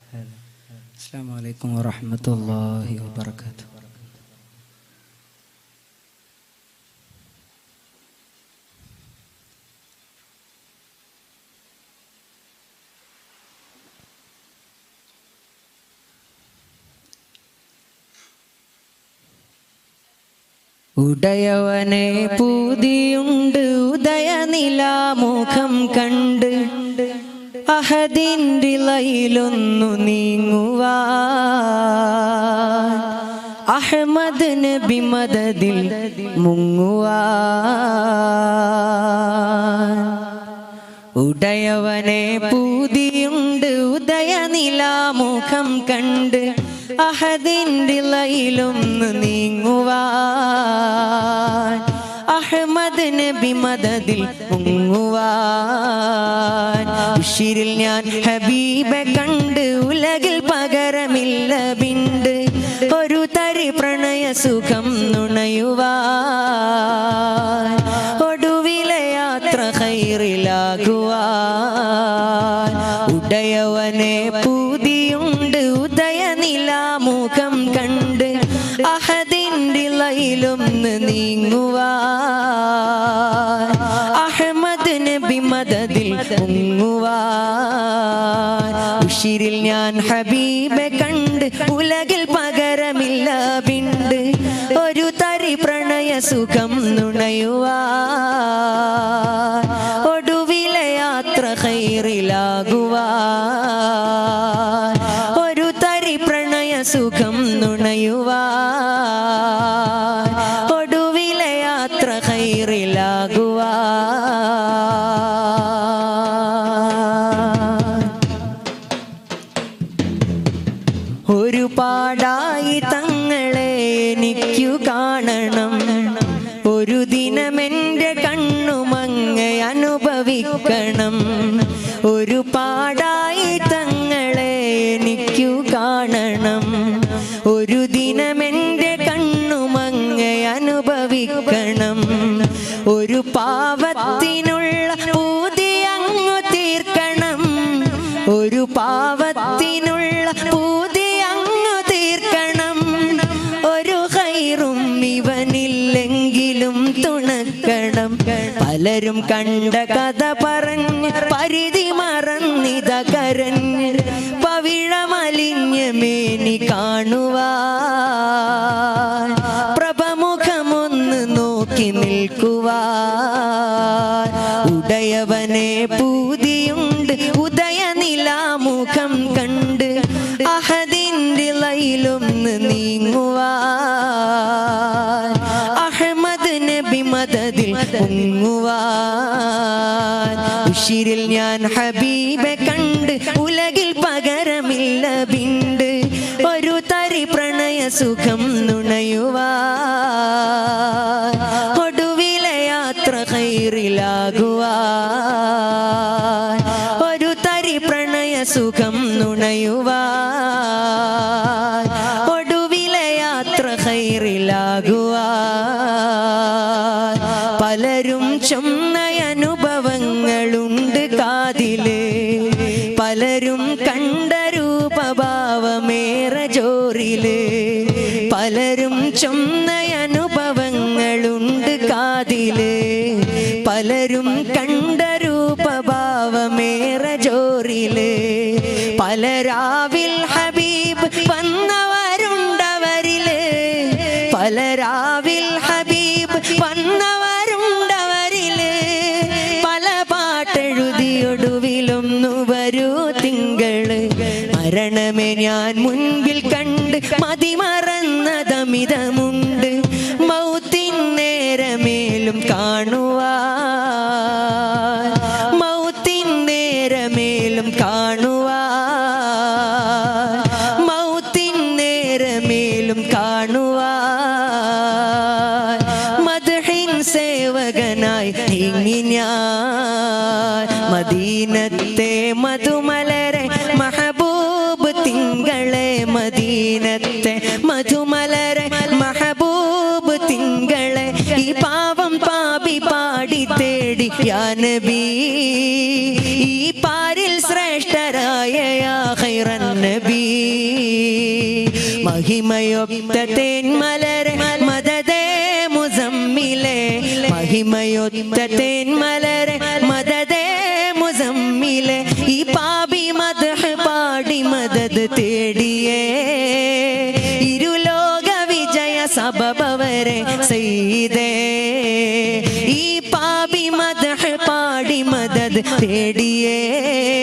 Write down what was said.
السلام عليكم ورحمة الله وبركاته ഉടയവനെ പൂതിയുണ്ട് ഉദയനിലാമുഖം കണ്ട് അഹദിൻ്റെ ലയിലൊന്നു നീങ്ങുവാ അഹമ്മദ് നബി മദതിൽ മുങ്ങുവാ ഉടയവനെ പൂതിയുണ്ട് ഉദയനിലാമുഖം കണ്ട് അഹദിൻ്റെ ലയിലൊന്ന് നീങ്ങുവാൻ അഹമ്മദ് നബി മദതിൽ മുങ്ങുവാൻ ഉഷിരിൽ ഞാൻ ഹബീബെ കണ്ട് ഉലകിൽ പകരമില്ല ബിണ്ട് ഒരു തരി പ്രണയ സുഖം നുണയുവാൻ ഒടുവിലെ യാത്ര ഹൈറിലാകുവാൻ ഉടയവനെ പൂതിയുണ്ട് ഉദയനിലാമുഖം കണ്ട് അഹദിൻ്റെ ലയിലൊന്ന് നീങ്ങുവാൻ അഹമ്മദ് നബി മദതിൽ മുങ്ങുവാൻ ഉഷിരിൽ ഞാൻ ഹബീബെ കണ്ട് ഉലകിൽ പകരമില്ല ബിണ്ട് ഒരു തരി പ്രണയ സുഖം നുണയുവാൻ ഒടുവിലെ യാത്ര ഹൈറിലാകുവാൻ ഒരു തരി പ്രണയ സുഖം നുണയുവാൻ ഒടുവിലെ യാത്ര ഹൈറിലാകുവാൻ ഒരു പാടായി തങ്ങളെ എനിക്കു കാണണം ഒരു ദിനമെൻ്റെ കണ്ണുമങ്ങ അനുഭവിക്കണം ഒരു പാടായി തങ്ങളെ എനിക്കു കാണണം ഒരു ദിനമെൻ്റെ കണ്ണുമങ്ങ അനുഭവിക്കണം ഒരു പാവത്തിനുള്ള പൂതി അങ്ങു തീർക്കണം ഒരു പാവത്തിനുള്ള പൂതി അങ്ങു തീർക്കണം ഒരു ഹൈറും ഇവനില്ലെങ്കിലും തുണക്കണം പലരും കണ്ട കഥ പറഞ്ഞ് പരിധി മറന്നിത കരഞ്ഞ് പവിഴമലിഞ്ഞ മേനി കാണുവാൻ പ്രഭമുഖമൊന്ന് നോക്കി നിൽക്കുവാൻ ഉടയവനെ പൂതിയുണ്ട് ഉദയനിലാമുഖം കണ്ട് അഹദിൻ്റെ ലയിലൊന്ന് നീങ്ങുവാൻ അഹമ്മദ് നബി മദതിൽ മുങ്ങുവാൻ ഉഷിരിൽ ഞാൻ ഹബീബെ കണ്ട് ഉലകിൽ പകരമില്ല ബിണ്ട് ഒരു തരി പ്രണയ സുഖം നുണയുവാൻ ഒടുവിലെ യാത്ര ഹൈറിലാകുവാൻ ഒരു തരി പ്രണയ സുഖം നുണയുവാൻ ഒടുവിലെ യാത്ര ഹൈറിലാകുവാൻ പലരും ചൊന്ന അനുഭവങ്ങളുണ്ട് കാതില് പലരും കണ്ട രൂപഭാവമേറെ ജോറില് പലരും ചൊന്ന അനുഭവങ്ങളുണ്ട് കാതില് പലരും കണ്ട രൂപഭാവമേറെ ജോറില് പലരാവിൽ ഹബീബ് വന്നവരുണ്ടവരില് പലരാവിൽ ഹബീബ് വന്നവരുണ്ടവരില് പല പാട്ടെഴുതിയൊടുവിലൊന്നു വരൂ തിങ്കള് മരണമേ ഞാൻ മുൻപിൽ കണ്ട് മതിമറന്നതമിതമുണ്ട് മൗത്തിൻ നേരമേലും കാണുവാൻ മൗത്തിൻ നേരമേലും കാണുവാൻ മൗത്തിൻ നേരമേലും കാണുവാൻ മധുഹിൻ സേവകനായി ഇങ്ങി ഞാൻ മദീനത്തെ മധുമലരെ മഹബൂബ് തിങ്കളെ മദീനത്തെ മധുമലരെ മഹബൂബ് തിങ്കളെ ഈ പാവം പാപി പാടി തേടി യാ നബി ഈ പാരിൽ ശ്രേഷ്ഠരായ യാ ഖൈറൻ നബി നബി മഹിമയൊത്ത തേന്മലരെ മദതേ മുസമ്മിലെ മഹിമയൊത്ത തേന്മലരെ മദതേ മുസമ്മിലെ ഈ പാപി മദഹ് പാടി മദത് തേടിയേ ഇരുലോക വിജയ സബബവരെ ചെയ്തേ ഈ പാപി മദഹ് പാടി മദത് തേടിയേ